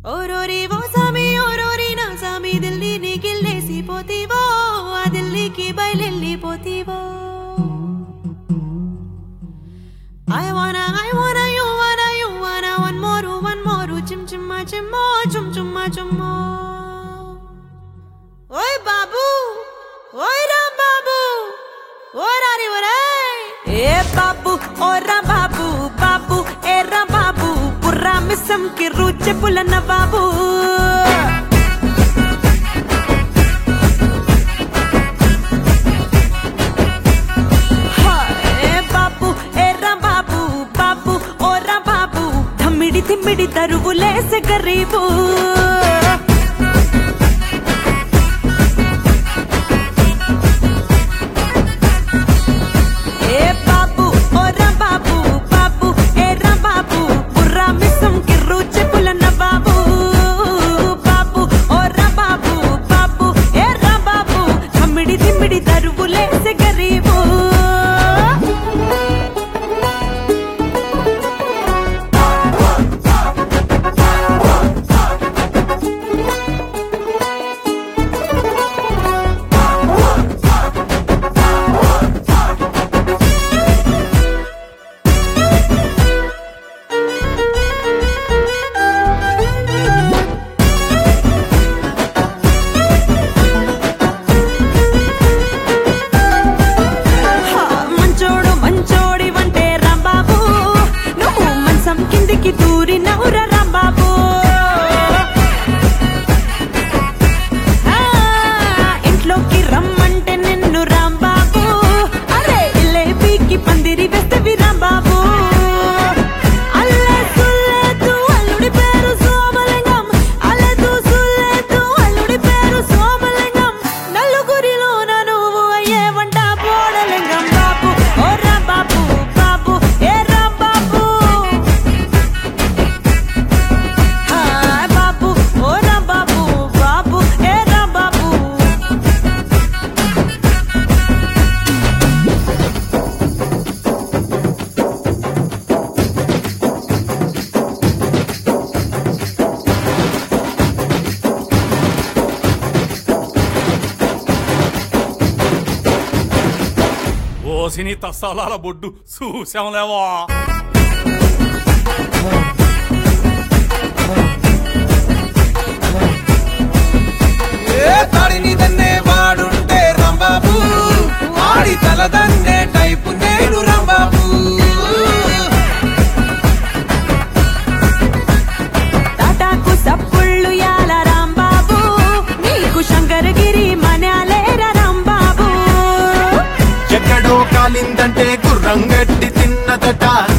ఓరోరి ఓ సామి ఓరోరి నా సామి దిల్లీని గిల్లేసిపోతీవో ఆ దిల్లీకి బయలెళ్ళిపోతీవో I wanna, I wanna, you wanna, you wanna, one more, one more, chim chimma chimmo, chum chumma chummo. ఓయ్ బాబు ఓయ్ రామ్ బాబు ఓ రాని ఒరేయ్ ఏ బాబు ఓ రా బాబు బాబు ఏ రా బాబు పుర్రా మిస్సం కి రుచి పులన్న బాబు ఏ బాబు ఏ రా బాబు బాబు ఓ రా బాబు థమ్మిడి తిమ్మిడి తరువులేసే గరీబు ఏ బాబు ఓ రా బాబు బాబు ఏ రా బాబు బుర్రా మిస్సం కి రుచి పులన్న బాబు బాబు ఓ రా బాబు బాబు ఏ రా బాబు థమ్మిడి తిమ్మిడి తరువులేసే గరీబు హా, మంచోడు మంచోడి వంటే రాంబాబు నువ్వు మంచం కిందికి దూరి నవ్వుర రాంబాబు ఆ, ఇంట్లోకి రమ్మంటే నిన్ను రాంబాబు అరే ఇల్లేబీకి పందిరి వేస్తవి రాంబాబు అల్లే సుల్లేదు అల్లుడి పేరు సోమలింగం అల్లెదు సుల్లేదు అల్లుడి పేరు సోమలింగం నలుగురిలోన నువ్వు అయ్యే వంట పోడలింగం బాబు ఓ రాంబాబు బాబు ఏ రాంబాబు హాయ్ బాబు ఓ రాంబాబు బాబు ఏ రాంబాబు ఓసిని తస్సాలాల బొడ్డు చూసాంలేవా ఏ తాడిని దన్నే వాడుంటే రాంబాబు ఆడి తల దన్నే టైపు నేను రాంబాబు తాటాకు సప్పుళ్ళు యాల రాంబాబు నీకు శంకరగిరి మనాలేర రాంబాబు ఎక్కడో కాలిందంటే గుర్రం గట్టి తిన్నదట